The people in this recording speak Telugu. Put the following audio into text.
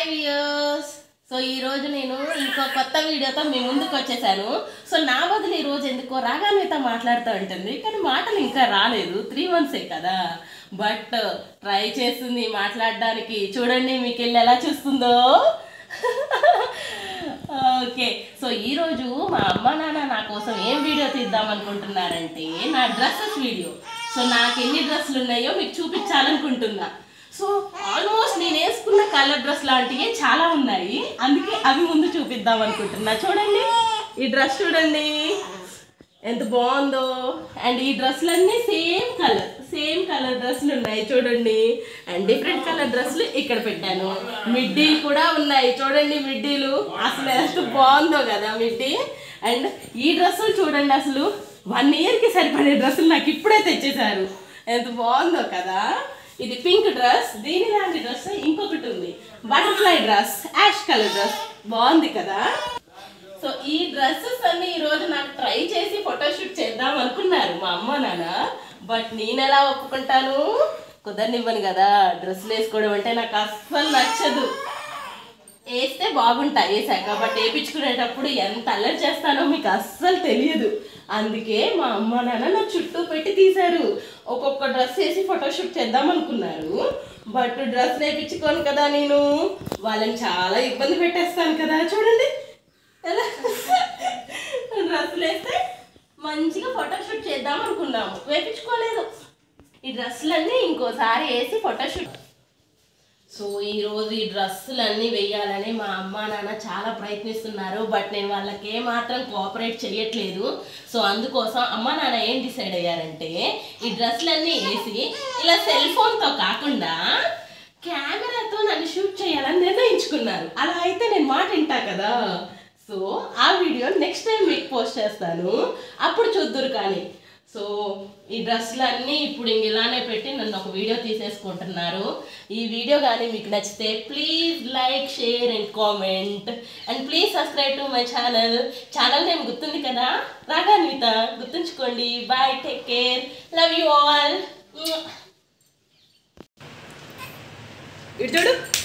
వ్యూయర్స్ సో ఈ రోజు నేను ఇంకో కొత్త వీడియోతో మీ ముందుకు వచ్చేసాను సో నా బదులు ఈ రోజు ఎందుకో రాగాన్విత మాట్లాడుతూ ఉంటుంది కానీ మాటలు ఇంకా రాలేదు త్రీ మంత్సే కదా బట్ ట్రై చేస్తుంది మాట్లాడడానికి చూడండి మీకు వెళ్ళి ఎలా చూస్తుందో ఓకే సో ఈరోజు మా అమ్మ నాన్న నా కోసం ఏం వీడియో తీద్దాం అనుకుంటున్నారంటే నా డ్రెస్సెస్ వీడియో సో నాకు ఎన్ని డ్రెస్సులు ఉన్నాయో మీకు చూపించాలనుకుంటున్నా సో ఆల్మోస్ట్ నేను వేసుకున్న కలర్ డ్రెస్ లాంటివి చాలా ఉన్నాయి అందుకే అవి ముందు చూపిద్దాం అనుకుంటున్నా చూడండి ఈ డ్రెస్ చూడండి ఎంత బాగుందో అండ్ ఈ డ్రెస్సులన్నీ సేమ్ కలర్ సేమ్ కలర్ డ్రెస్సులు ఉన్నాయి చూడండి అండ్ డిఫరెంట్ కలర్ డ్రెస్సులు ఇక్కడ పెట్టాను మిడ్డీలు కూడా ఉన్నాయి చూడండి మిడ్డీలు అసలు ఎంత బాగుందో కదా మిడ్డీ అండ్ ఈ డ్రెస్సులు చూడండి అసలు వన్ ఇయర్కి సరిపడే డ్రెస్సులు నాకు ఇప్పుడే తెచ్చేశారు ఎంత బాగుందో కదా ఇది పింక్ డ్రెస్ దీని లాంటి డ్రెస్ ఇంకొకటి ఉంది butterfly dress ash colour dress బాగుంది కదా సో ఈ డ్రెస్సెస్ అన్ని ఈ రోజు నాకు ట్రై చేసి ఫోటోషూట్ చేద్దాం అనుకున్నారు మా అమ్మ నాన్న బట్ నేను ఎలా ఒప్పుకుంటాను కుదరనివ్వను కదా డ్రెస్సులు వేసుకోవడం అంటే నాకు అస్సలు నచ్చదు వేస్తే బాగుంటాయి వేసాక బట్ వేయించుకునేటప్పుడు ఎంత అల్లరి చేస్తానో మీకు అస్సలు తెలియదు అందుకే మా అమ్మ నాన్న నా చుట్టూ పెట్టి తీశారు ఒక్కొక్క డ్రెస్ వేసి ఫోటోషూట్ చేద్దాం అనుకున్నారు బట్ డ్రెస్ వేయించుకోను కదా నేను వాళ్ళని చాలా ఇబ్బంది పెట్టేస్తాను కదా చూడండి ఎలా డ్రెస్సులు వేస్తే మంచిగా ఫోటోషూట్ చేద్దాం అనుకున్నాము వేయించుకోలేదు ఈ డ్రెస్సులన్నీ ఇంకోసారి వేసి ఫోటోషూట్ సో ఈ రోజు ఈ డ్రెస్సులన్నీ వేయాలని మా అమ్మ నాన్న చాలా ప్రయత్నిస్తున్నారు బట్ నేను వాళ్ళకి ఏ మాత్రం కోఆపరేట్ చేయట్లేదు సో అందుకోసం అమ్మ నాన్న ఏం డిసైడ్ అయ్యారంటే ఈ డ్రెస్సులన్నీ వేసి ఇలా సెల్ ఫోన్తో కాకుండా కెమెరాతో నన్ను షూట్ చేయాలని నిర్ణయించుకున్నారు అలా అయితే నేను మాట వింటా కదా సో ఆ వీడియో నెక్స్ట్ టైం మీకు పోస్ట్ చేస్తాను అప్పుడు చూద్దురు కానీ సో ఈ డ్రెస్సులన్నీ ఇప్పుడు ఇంక ఇలానే పెట్టి నన్ను ఒక వీడియో తీసేసుకుంటున్నారు ఈ వీడియో కానీ మీకు నచ్చితే please like share and comment and please subscribe to my channel channel name గుర్తుంది కదా రాగాన్విత గుర్తుంచుకోండి bye take care love you all ఇటు చూడు